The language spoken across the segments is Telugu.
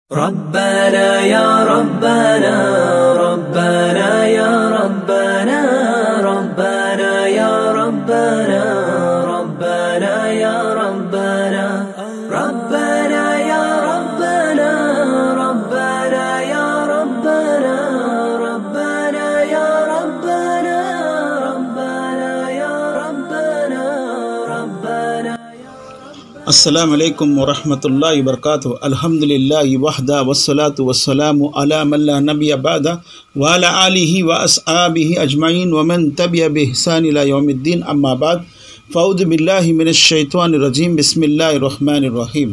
ربنا يا ربنا ربنا يا ربنا ربنا يا ربنا ربنا يا ربنا ربنا يا ربنا ربنا يا ربنا ربنا يا ربنا ربنا يا ربنا ربنا అస్సలం అయికం వరహమతుల్లా వబర్కాతు అల్హమ్దుల్లా వహదా వస్సలాతు వస్సలాము అలా మల్లా నబీ అబాద వాల ఆలిహి వ అస్ఆబిహి అజ్మాయిన్ వమన్ తబియ బిహ్సాన్ ఇలా యోమిద్దీన్ అమ్మాబాద్ ఫౌద్ బిల్లాహి మిన షైత్వాన్ రజీం బిస్మిల్లా రహమాన్ రహీం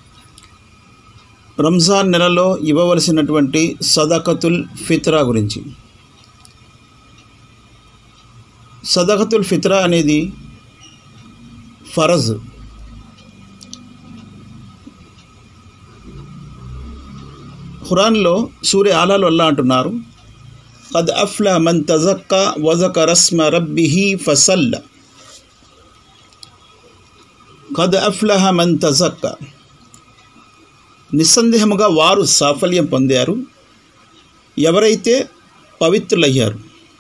రంజాన్ నెలలో ఇవ్వవలసినటువంటి సదకతుల్ ఫిత్రా గురించి సదకతుల్ ఫిత్రా అనేది ఫరజ్ ఖురాన్లో సూర్య ఆలాలు అల్లా అంటున్నారు కద్ అఫ్లా మన్ తజక్క వజక రస్మ రబ్బిహి ఫసల్ల కద్ అఫ్లహ మన్ తజక్క నిస్సందేహముగా వారు సాఫల్యం పొందారు ఎవరైతే పవిత్రులయ్యారు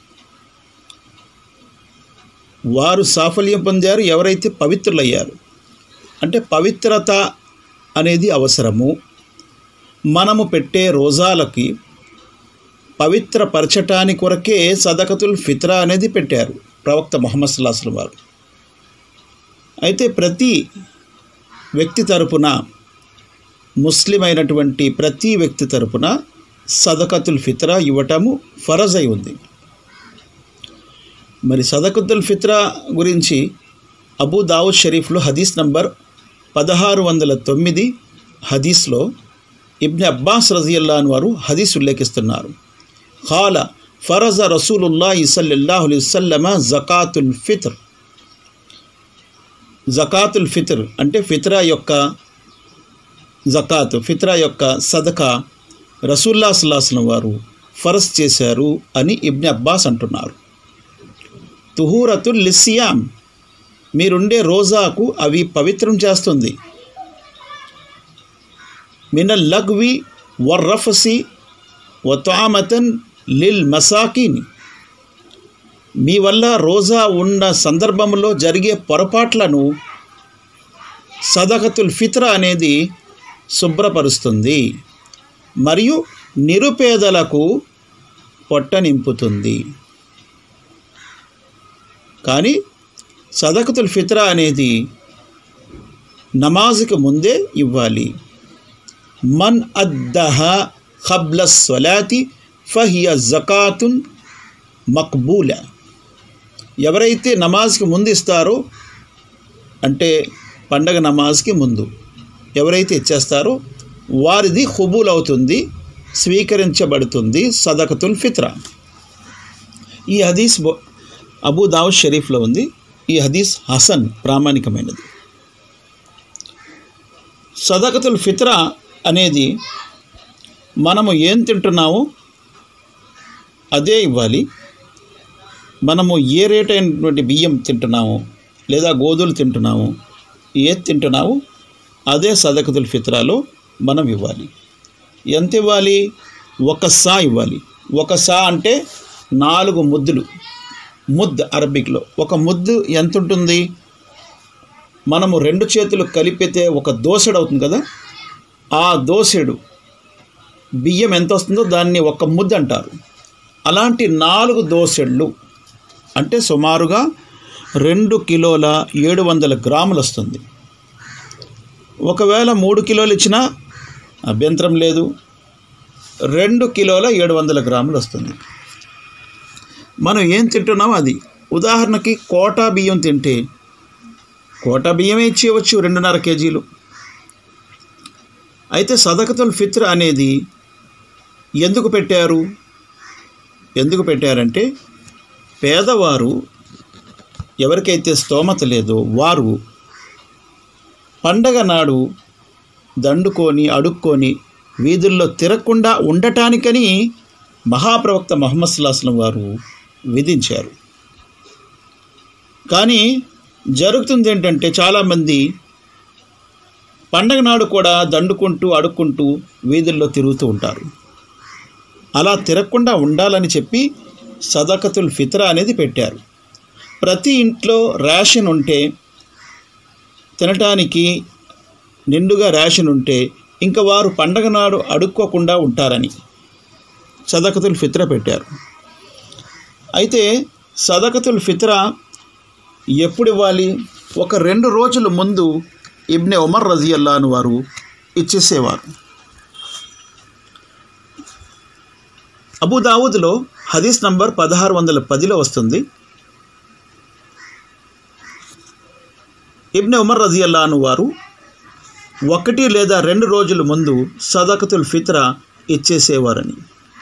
వారు సాఫల్యం పొందారు ఎవరైతే పవిత్రులయ్యారు అంటే పవిత్రత అనేది అవసరము మనము పెట్టే రోజాలకి పవిత్రపరచటానికి కొరకే సదకతుల్ ఫిత్రా అనేది పెట్టారు ప్రవక్త మొహమ్మద్ సుల్లాహం వారు అయితే ప్రతి వ్యక్తి తరపున ముస్లిం అయినటువంటి ప్రతి వ్యక్తి తరపున సదకతుల్ ఫిత్రా ఇవ్వటము ఫరజ్ అయి ఉంది మరి సదకతుల్ ఫిత్రా గురించి అబూ దావుద్ షరీఫ్లో హదీస్ నంబర్ పదహారు వందల తొమ్మిది హదీస్లో ఇబ్ని అబ్బాస్ రజియల్లాన్ వారు హదీస్ ఉల్లేఖిస్తున్నారు ఖాల ఫరజ రసూలుల్లా ఇసల్లాహు వసల్లమ జకాతుల్ ఫిత్ర్ జకాతుల్ ఫిత్ర్ అంటే ఫిత్రా యొక్క జకాత్ ఫిత్రా యొక్క సదకా రసూల్లా సుల్లాహం వారు ఫరజ్ చేశారు అని ఇబ్ని అబ్బాస్ అంటున్నారు తుహూరతుల్ లిసియాం మీరుండే రోజాకు అవి పవిత్రం చేస్తుంది మినల్ లగ్వి వర్రఫసి వతామతన్ లిల్ మసాకిన్ మీ వల్ల రోజా ఉన్న సందర్భంలో జరిగే పొరపాట్లను సదకతుల్ ఫిత్ర అనేది శుభ్రపరుస్తుంది మరియు నిరుపేదలకు పొట్ట నింపుతుంది కానీ సదకతుల్ ఫిత్ర అనేది నమాజ్కి ముందే ఇవ్వాలి మన్ అద్దహ ఖబ్ల స్వలాతి ఫహియ జకాతున్ మక్బూల ఎవరైతే నమాజ్కి ముందు ఇస్తారో అంటే పండగ నమాజ్కి ముందు ఎవరైతే ఇచ్చేస్తారో వారిది హుబూల్ అవుతుంది స్వీకరించబడుతుంది సదకతుల్ ఫిత్రా ఈ హదీస్ బొ- అబూ దావుద్ షరీఫ్లో ఉంది ఈ హదీస్ హసన్ ప్రామాణికమైనది సదకతుల్ ఫిత్రా అనేది మనము ఏం తింటున్నామో అదే ఇవ్వాలి మనము ఏ రేట్ అయినటువంటి బియ్యం తింటున్నామో లేదా గోధులు తింటున్నామో ఏది తింటున్నామో అదే సదకతుల్ ఫిత్రాలో మనం ఇవ్వాలి ఎంత ఇవ్వాలి ఒక సా ఇవ్వాలి ఒక సా అంటే నాలుగు ముద్దులు ముద్ అరబిక్లో ఒక ముద్దు ఎంత ఉంటుంది మనము రెండు చేతులు కలిపితే ఒక దోసెడు అవుతుంది కదా ఆ దోసెడు బియ్యం ఎంత వస్తుందో దాన్ని ఒక ముద్ద అంటారు అలాంటి నాలుగు దోసెళ్ళు అంటే సుమారుగా రెండు కిలోల ఏడు వందల గ్రాములు వస్తుంది ఒకవేళ మూడు కిలోలు ఇచ్చినా అభ్యంతరం లేదు రెండు కిలోల ఏడు వందల గ్రాములు వస్తుంది మనం ఏం తింటున్నామో అది ఉదాహరణకి కోటా బియ్యం తింటే కోటా బియ్యమే ఇచ్చేయవచ్చు రెండున్నర కేజీలు అయితే సదకతుల్ ఫిత్ర్ అనేది ఎందుకు పెట్టారు ఎందుకు పెట్టారంటే పేదవారు ఎవరికైతే స్తోమత లేదో వారు పండగ నాడు దండుకొని అడుక్కొని వీధుల్లో తిరగకుండా ఉండటానికని మహాప్రవక్త మహమ్మద్ సుల్లాహం వారు విధించారు కానీ జరుగుతుంది ఏంటంటే చాలామంది పండగ నాడు కూడా దండుకుంటూ అడుక్కుంటూ వీధుల్లో తిరుగుతూ ఉంటారు అలా తిరగకుండా ఉండాలని చెప్పి సదకతుల్ ఫిత్రా అనేది పెట్టారు ప్రతి ఇంట్లో రేషన్ ఉంటే తినటానికి నిండుగా రేషన్ ఉంటే ఇంకా వారు పండగ నాడు అడుక్కోకుండా ఉంటారని సదకతుల్ ఫిత్ర పెట్టారు అయితే సదకతుల్ ఫిత్ర ఎప్పుడు ఇవ్వాలి ఒక రెండు రోజుల ముందు ఇబ్నె ఉమర్ రజియల్లాను వారు ఇచ్చేసేవారు అబుదావుద్లో హదీస్ నంబర్ పదహారు వందల పదిలో వస్తుంది ఇబ్నె ఉమర్ రజియల్లాను వారు ఒకటి లేదా రెండు రోజుల ముందు సదకతుల్ ఫిత్రా ఇచ్చేసేవారని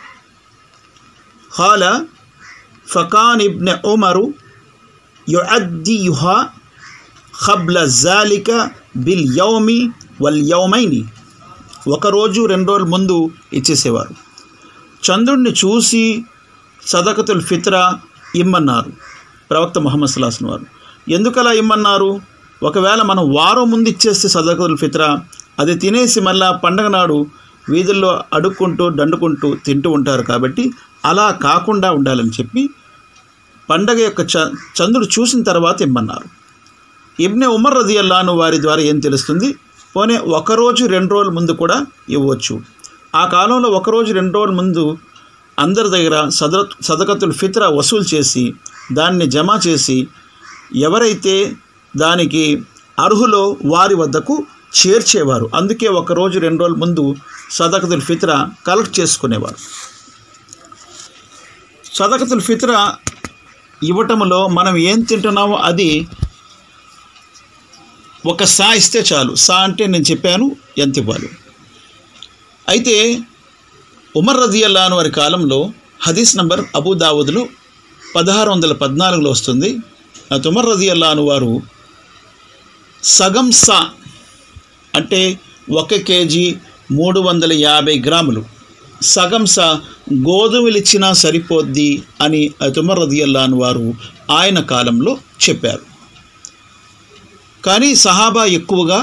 హాల ఫకాన్ ఇబ్నె ఉమరు యుఅద్దియుహా ఖబ్ల జాలిక బిల్ యౌమి వల్ యౌమైని ఒకరోజు రెండు రోజుల ముందు ఇచ్చేసేవారు చంద్రుడిని చూసి సదకతుల్ ఫిత్రా ఇమ్మన్నారు ప్రవక్త ముహమ్మద్ సల్లాహన్ వారు ఎందుకలా ఇమ్మన్నారు ఒకవేళ మనం వారం ముందు ఇచ్చేస్తే సదకతుల్ ఫిత్రా అది తినేసి మళ్ళా పండగ నాడు వీధుల్లో అడుక్కుంటూ దండుకుంటూ తింటూ ఉంటారు కాబట్టి అలా కాకుండా ఉండాలని చెప్పి పండగ యొక్క చ చంద్రుడు చూసిన తర్వాత ఇమ్మన్నారు ఇబ్నె ఉమర్ రదియల్లాను వారి ద్వారా ఏం తెలుస్తుంది పోనీ ఒకరోజు రెండు రోజుల ముందు కూడా ఇవ్వచ్చు ఆ కాలంలో ఒకరోజు రెండు రోజుల ముందు అందరి దగ్గర సద సదకతుల్ ఫిత్ర వసూలు చేసి దాన్ని జమ చేసి ఎవరైతే దానికి అర్హులో వారి వద్దకు చేర్చేవారు అందుకే ఒకరోజు రెండు రోజుల ముందు సదకతుల్ ఫిత్ర కలెక్ట్ చేసుకునేవారు సదకతుల్ ఫిత్ర ఇవ్వటంలో మనం ఏం తింటున్నామో అది ఒక సా ఇస్తే చాలు సా అంటే నేను చెప్పాను ఎంత ఇవ్వాలి అయితే ఉమర్ రజియల్లాను వారి కాలంలో హదీస్ నంబర్ అబూదావుద్లో పదహారు వందల పద్నాలుగులో వస్తుంది ఆ ఉమర్ రజియల్లాను వారు సగం సా అంటే ఒక కేజీ మూడు వందల యాభై గ్రాములు సగం సా గోధుమలు ఇచ్చినా సరిపోద్ది అని ఉమర్ రదియల్లాను వారు ఆయన కాలంలో చెప్పారు కానీ సహాబా ఎక్కువగా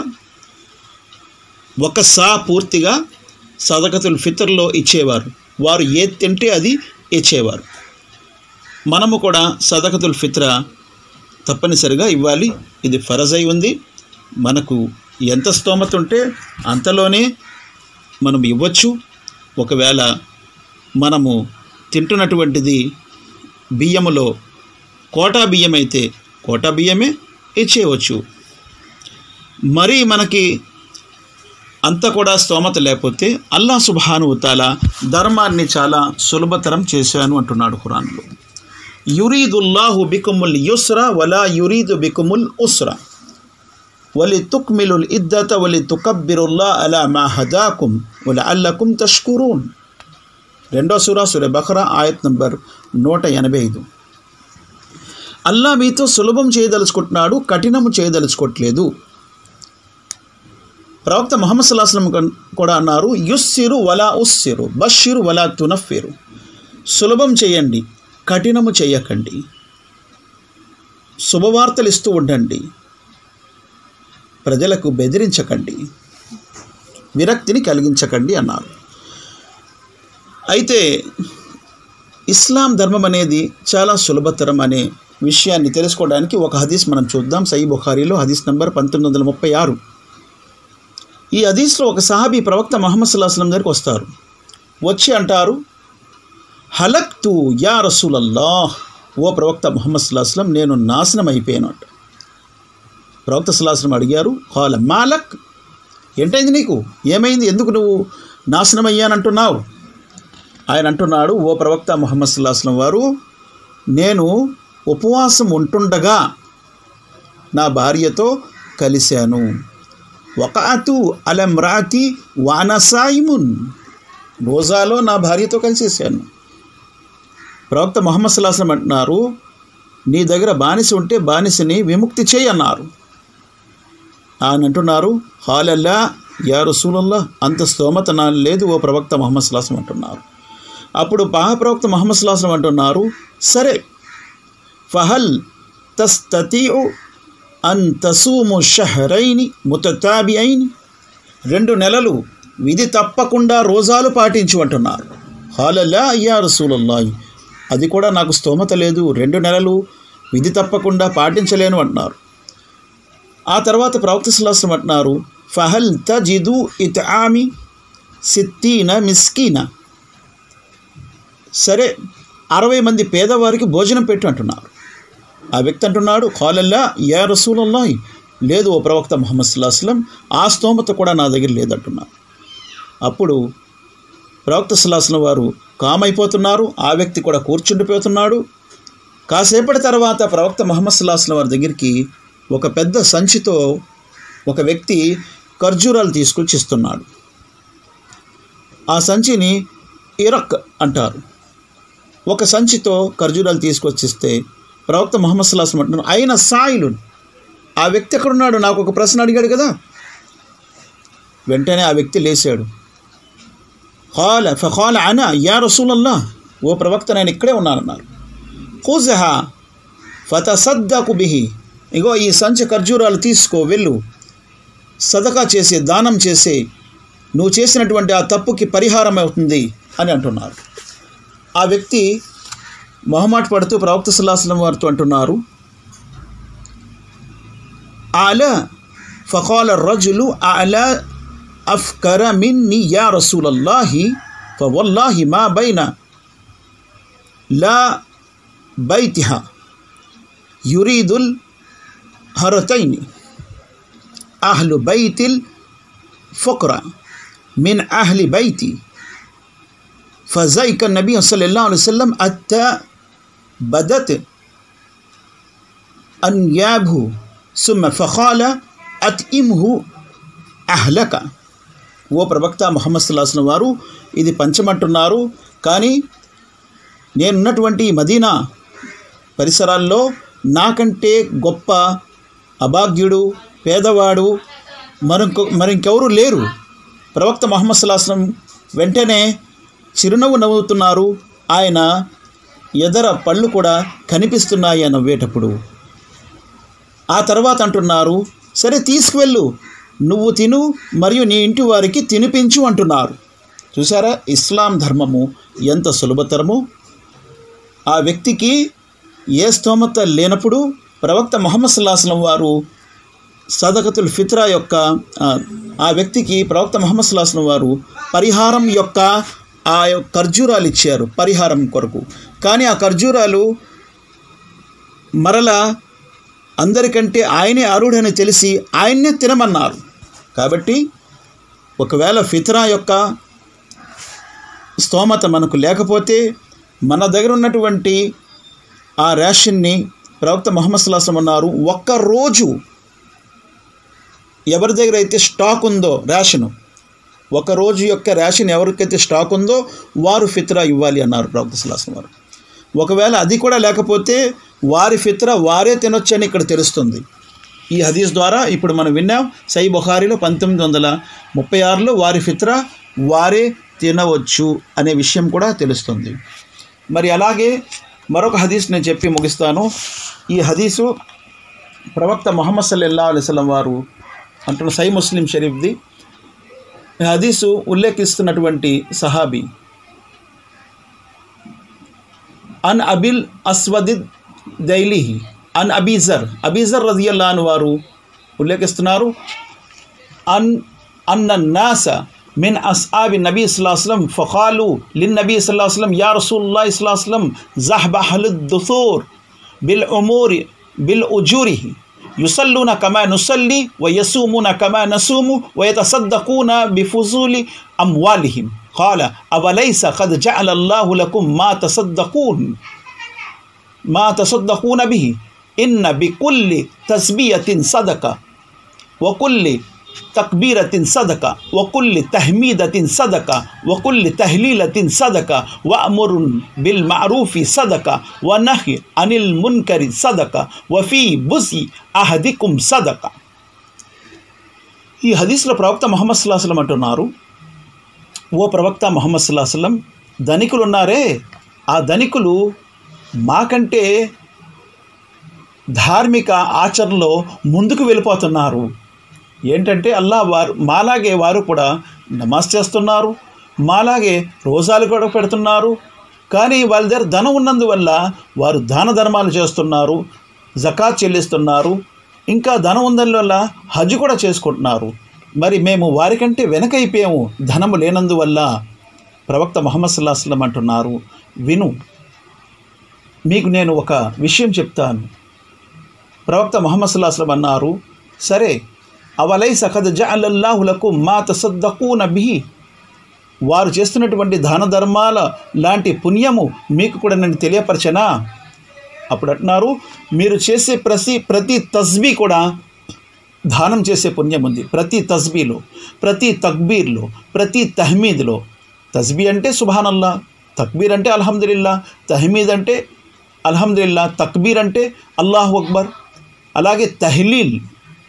ఒక సా పూర్తిగా సదకతుల్ ఫితర్లో ఇచ్చేవారు వారు ఏది తింటే అది ఇచ్చేవారు మనము కూడా సదకతుల్ ఫిత్ర తప్పనిసరిగా ఇవ్వాలి ఇది ఫరజ్ అయి ఉంది మనకు ఎంత స్తోమత ఉంటే అంతలోనే మనం ఇవ్వచ్చు ఒకవేళ మనము తింటున్నటువంటిది బియ్యములో కోటా బియ్యం అయితే కోటా బియ్యమే ఇచ్చేయవచ్చు మరీ మనకి అంత కూడా స్తోమత లేకపోతే అల్లా సుబ్హాను తాలా ధర్మాన్ని చాలా సులభతరం చేశాను అంటున్నాడు ఖురాన్లో యురీదుల్లాహు బికుముల్ యుస్ర వలా యురీదు బికుముల్ ఉస్ర వలి తుక్మిలుల్ ఇద్దత వలి తుకబ్బిరుల్లా అలా మా హదాకుం వలి అల్లకుం తష్కురూన్ రెండో సురా సుర బఖరా ఆయత్ నంబర్ నూట ఎనభై ఐదు అల్లా మీతో సులభం చేయదలుచుకుంటున్నాడు కఠినము చేయదలుచుకోవట్లేదు ప్రవక్త ముహమ్మద్ సల్లాహం కూడా అన్నారు యుస్సిరు వలా ఉస్సిరు బషిరు వలా తునఫిరు సులభం చేయండి కఠినము చేయకండి శుభవార్తలు ఇస్తూ ఉండండి ప్రజలకు బెదిరించకండి విరక్తిని కలిగించకండి అన్నారు అయితే ఇస్లాం ధర్మం అనేది చాలా సులభతరం అనే విషయాన్ని తెలుసుకోవడానికి ఒక హదీస్ మనం చూద్దాం సై బుఖారీలో హదీస్ నంబర్ పంతొమ్మిది వందల ముప్పై ఆరు ఈ హదీస్లో ఒక సహాబీ ప్రవక్త మహమ్మద్ సల్లాహం దగ్గరికి వస్తారు వచ్చి అంటారు హలక్ తు యా రసూలల్లాహ్ ఓ ప్రవక్త ముహమ్మద్ సల్లాహం నేను నాశనం అయిపోయాను అంట ప్రవక్త సల్లాహం అడిగారు హాల మాలక్ ఏంటైంది నీకు ఏమైంది ఎందుకు నువ్వు నాశనం అయ్యానంటున్నావు ఆయన అంటున్నాడు ఓ ప్రవక్త ముహమ్మద్ సల్లాహం వారు నేను ఉపవాసం ఉంటుండగా నా భార్యతో కలిశాను వకాతు అలమ్రాతి వానసాయిమున్ రోజాలో నా భార్యతో కలిసేసాను ప్రవక్త మొహమ్మద్ సల్లాహం అంటున్నారు నీ దగ్గర బానిస ఉంటే బానిసని విముక్తి చేయి అన్నారు ఆయన అంటున్నారు హాలల్లా యా రసూలల్లా అంత స్తోమత నా లేదు ఓ ప్రవక్త మొహమ్మద్ సల్లాహం అంటున్నారు అప్పుడు మహాప్రవక్త మొహమ్మద్ సల్లాహం అంటున్నారు సరే ఫహల్ తస్తతీఉ అన్ తసూము షహరైని ముతతాబిఐని రెండు నెలలు విధి తప్పకుండా రోజాలు పాటించు అంటున్నారు హాలల్లా అయ్యా రసూలల్లాహి అది కూడా నాకు స్తోమత లేదు రెండు నెలలు విధి తప్పకుండా పాటించలేను అంటున్నారు ఆ తర్వాత ప్రవక్త సులాసం అంటున్నారు ఫహల్ తజిదు ఇత్ఆమి సిత్తీన మిస్కీన సరే అరవై మంది పేదవారికి భోజనం పెట్టు అంటున్నారు ఆ వ్యక్తి అంటున్నాడు కాలల్లా యా రసూలల్లాహి లేదు ఓ ప్రవక్త ముహమ్మద్ సుల్లాహస్లం ఆ స్తోమత కూడా నా దగ్గర లేదంటున్నారు అప్పుడు ప్రవక్త సుల్లాహస్లం వారు కామైపోతున్నారు ఆ వ్యక్తి కూడా కూర్చుండిపోతున్నాడు కాసేపటి తర్వాత ప్రవక్త ముహమ్మద్ సుల్లాహస్లం వారి దగ్గరికి ఒక పెద్ద సంచితో ఒక వ్యక్తి ఖర్జూరాలు తీసుకొచ్చి ఇస్తున్నాడు ఆ సంచిని ఇరక్ అంటారు ఒక సంచితో ఖర్జూరాలు తీసుకొచ్చిస్తే ప్రవక్త ముహమ్మద్ సుల్లాహం అంటున్నారు ఆయన సాయిలు ఆ వ్యక్తి ఎక్కడున్నాడు నాకు ఒక ప్రశ్న అడిగాడు కదా వెంటనే ఆ వ్యక్తి లేచాడు హాల ఫాల అన యా రసూలల్లా ఓ ప్రవక్త నేను ఇక్కడే ఉన్నానన్నారు కూజహా ఫతసద్దకు బిహి ఇగో ఈ సంచి ఖర్జూరాలు తీసుకో వెళ్ళు సదకా చేసే దానం చేసే నువ్వు చేసినటువంటి ఆ తప్పుకి పరిహారం అవుతుంది అని అంటున్నారు ఆ వ్యక్తి మొహమాట పడుతూ ప్రవక్త సుల్లాహస్లం వారితో అంటున్నారు అలా ఫకాల రజులు అలా అఫ్కర మిన్ని యా రసూలల్లాహి ఫవల్లాహి మా బైన లా బైతిహా యురీదుల్ హరతైని అహ్లు బైతిల్ ఫక్రా من أهل بيتي فزيك النبي صلى الله عليه وسلم حتى بدت أنيابه ثم فقال أتئمه أهلك ఓ ప్రవక్త ముహమ్మద్ సుల్లాహం వారు ఇది పంచమంటున్నారు కానీ నేనున్నటువంటి ఈ మదీనా పరిసరాల్లో నాకంటే గొప్ప అభాగ్యుడు పేదవాడు మరొక మరింకెవరు లేరు ప్రవక్త మొహమ్మద్ సుల్లాహం వెంటనే చిరునవ్వు నవ్వుతున్నారు ఆయన ఎదర పళ్ళు కూడా కనిపిస్తున్నాయి అని నవ్వేటప్పుడు ఆ తర్వాత అంటున్నారు సరే తీసుకువెళ్ళు నువ్వు తిను మరియు నీ ఇంటి వారికి తినిపించు అంటున్నారు చూసారా ఇస్లాం ధర్మము ఎంత సులభతరమో ఆ వ్యక్తికి ఏ స్తోమత లేనప్పుడు ప్రవక్త మొహమ్మద్ సుల్లాహం వారు సదకతుల్ ఫిత్రా యొక్క ఆ, ఆ వ్యక్తికి ప్రవక్త మొహమ్మద్ సుల్లాహం వారు పరిహారం యొక్క ఆ యొక్క ఖర్జూరాలు ఇచ్చారు పరిహారం కొరకు కానీ ఆ ఖర్జూరాలు మరలా అందరికంటే ఆయనే అర్హుడని తెలిసి ఆయన్నే తినమన్నారు కాబట్టి ఒకవేళ ఫిత్రా యొక్క స్తోమత మనకు లేకపోతే మన దగ్గర ఉన్నటువంటి ఆ రేషన్ని ప్రవక్త మొహమ్మద్ సుల్లాహం అన్నారు ఒక్క రోజు ఎవరి దగ్గర అయితే స్టాక్ ఉందో రేషను ఒక రోజు యొక్క రేషన్ ఎవరికైతే స్టాక్ ఉందో వారు ఫిత్రా ఇవ్వాలి అన్నారు ప్రవక్త సుల్లాహం వారు ఒకవేళ అది కూడా లేకపోతే వారి ఫిత్రా వారే తినొచ్చని ఇక్కడ తెలుస్తుంది ఈ హదీస్ ద్వారా ఇప్పుడు మనం విన్నాం సై బుఖారిలో పంతొమ్మిది వందల ముప్పై ఆరులో వారి ఫిత్రా వారే తినవచ్చు అనే విషయం కూడా తెలుస్తుంది మరి అలాగే మరొక హదీస్ నేను చెప్పి ముగిస్తాను ఈ హదీసు ప్రవక్త మొహమ్మద్ సల్లల్లా అలిస్లం వారు అంటున్న సై ముస్లిం షరీఫ్ది ఈ హదీసు ఉల్లేఖిస్తున్నటువంటి సహాబీ అన్ అబిల్ అస్వదిద్ దైలిహి అన్ అబీజర్ అబీజర్ రజియల్లాన్ వారు ఉల్లేఖిస్తున్నారు అన్ అన్న నాస మిన్ అస్ఆబి నబీ సల్లాహస్లం ఫఖాలు లిన్ నబీ సల్లాహస్లం యా రసూల్లా ఇస్లాస్లం జహబ హలుద్దుసూర్ బిల్ ఉమూరి బిల్ ఉజూరిహి يصلون كما نصلي ويصومون كما نصوم ويتصدقون بفضول أموالهم قال أوليس قد جعل الله لكم ما تصدقون ما تصدقون به إن بكل تسبية صدقة وكل تكبيرة صدقة وكل تحميدة صدقة وكل تهليلة صدقة وأمر بالمعروف صدقة ونهي عن المنكر صدقة وفي بزي أحدكم صدقة ఈ హదీస్లో ప్రవక్త మొహమ్మద్ సుల్లాహస్లం అంటున్నారు ఓ ప్రవక్త మొహమ్మద్ సుల్లాహస్లం ధనికులు ఉన్నారే ఆ ధనికులు మాకంటే ధార్మిక ఆచరణలో ముందుకు వెళ్ళిపోతున్నారు ఏంటంటే అల్లా వారు మాలాగే వారు కూడా నమాజ్ చేస్తున్నారు మాలాగే రోజాలు కూడా పెడుతున్నారు కానీ వాళ్ళ దగ్గర ధనం ఉన్నందువల్ల వారు దాన ధర్మాలు చేస్తున్నారు జకాత్ చెల్లిస్తున్నారు ఇంకా ధనం ఉన్నందువల్ల హజ్ కూడా చేసుకుంటున్నారు మరి మేము వారికంటే వెనకైపోయాము ధనము లేనందువల్ల ప్రవక్త ముహమ్మద్ సల్లాహం అంటున్నారు విను మీకు నేను ఒక విషయం చెప్తాను ప్రవక్త ముహమ్మద్ సల్లాహం అన్నారు సరే అవలై సఖద్ జఅలల్లాహులకు మా తసద్దకూన బిహి వారు చేస్తున్నటువంటి దాన ధర్మాల లాంటి పుణ్యము మీకు కూడా నేను తెలియపరచనా అప్పుడు అంటున్నారు మీరు చేసే ప్రతి ప్రతి తస్బీ కూడా దానం చేసే పుణ్యం ఉంది ప్రతి తస్బీలో ప్రతి తక్బీర్లో ప్రతి తహమీద్లో తస్బీ అంటే సుభానల్లా తక్బీర్ అంటే అల్హమ్దులిల్లా తహమీద్ అంటే అల్హమ్దులిల్లా తక్బీర్ అంటే అల్లాహు అక్బర్ అలాగే తహ్లీల్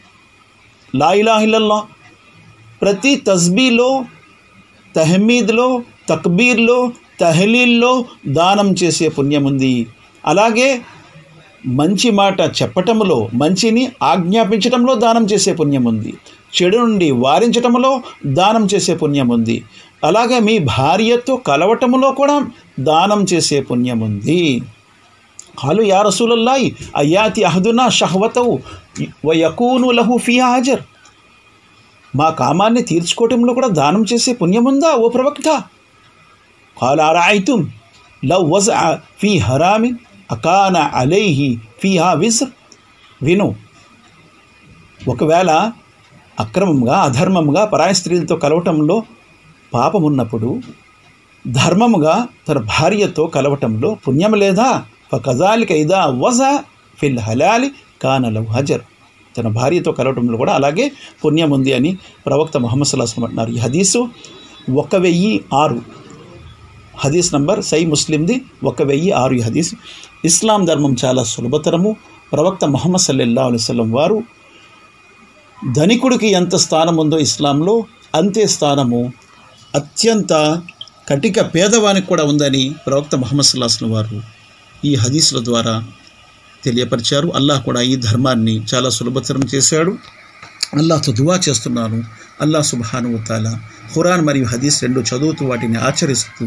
లా ఇలాహిల్లల్లా ప్రతి తస్బీలో తహమీద్లో తక్బీర్లో తహలీల్లో దానం చేసే పుణ్యం ఉంది అలాగే మంచి మాట చెప్పటంలో మంచిని ఆజ్ఞాపించటంలో దానం చేసే పుణ్యం ఉంది చెడు నుండి వారించటంలో దానం చేసే పుణ్యం ఉంది అలాగే మీ భార్యతో కలవటంలో కూడా దానం చేసే పుణ్యం ఉంది కాలు యా రసూలల్లాయి అయాతి అహదునా షహవతవు వయకూను లహు ఫియా హాజర్ మా కామాన్ని తీర్చుకోవటంలో కూడా దానం చేసే పుణ్యం ఉందా ఓ ప్రవక్త కాల అరాయితుం లవ్ వజ్ ఫీ హరామిన్ అకాన అలైహి ఫీహా విజ్ర్ విను ఒకవేళ అక్రమంగా అధర్మంగా పరాయ స్త్రీలతో కలవటంలో పాపం ఉన్నప్పుడు ధర్మముగా తన భార్యతో కలవటంలో పుణ్యం లేదా ఫకజాలిక ఇదా వజ ఫిల్ హలాలి కానలవు హజర్ తన భార్యతో కలవటంలో కూడా అలాగే పుణ్యం ఉంది అని ప్రవక్త ముహమ్మద్ సల్లాహం అంటున్నారు ఈ హదీసు ఒక వెయ్యి ఆరు హదీస్ నంబర్ సై ముస్లింది ఒక వెయ్యి ఆరు ఈ హదీస్ ఇస్లాం ధర్మం చాలా సులభతరము ప్రవక్త ముహమ్మద్ సల్లల్లా అలైవల్లం వారు ధనికుడికి ఎంత స్థానం ఉందో ఇస్లాంలో అంతే స్థానము అత్యంత కటిక పేదవానికి కూడా ఉందని ప్రవక్త ముహమ్మద్ సల్లాహం వారు ఈ హదీసుల ద్వారా తెలియపరిచారు అల్లాహ్ కూడా ఈ ధర్మాన్ని చాలా సులభతరం చేశాడు అల్లాహ్తో దువా చేస్తున్నాను అల్లాహ్ సుబ్హాను తాలా ఖురాన్ మరియు హదీస్ రెండు చదువుతూ వాటిని ఆచరిస్తూ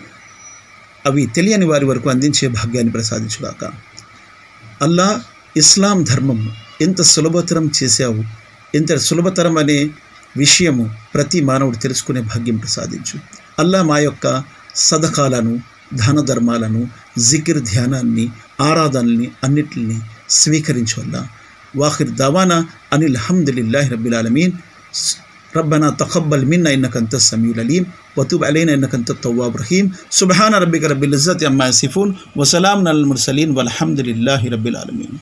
అవి తెలియని వారి వరకు అందించే భాగ్యాన్ని ప్రసాదించుగాక అల్లా ఇస్లాం ధర్మం ఎంత సులభతరం చేశావు ఎంత సులభతరం అనే విషయము ప్రతి మానవుడు తెలుసుకునే భాగ్యం ప్రసాదించు అల్లా మా యొక్క సదకాలను దాన ధర్మాలను జికిర్ ధ్యానాన్ని ఆరాధనల్ని అన్నిటిని స్వీకరించు అల్లా వాఖిర్ దవానా అనిల్ హమ్దులిల్లాహి రబ్బిల్ ఆలమీన్ ربنا تقبل منا انك انت السميع العليم وتب علينا انك انت التواب الرحيم سبحان ربك رب العزه عما يصفون وسلام على المرسلين والحمد لله رب العالمين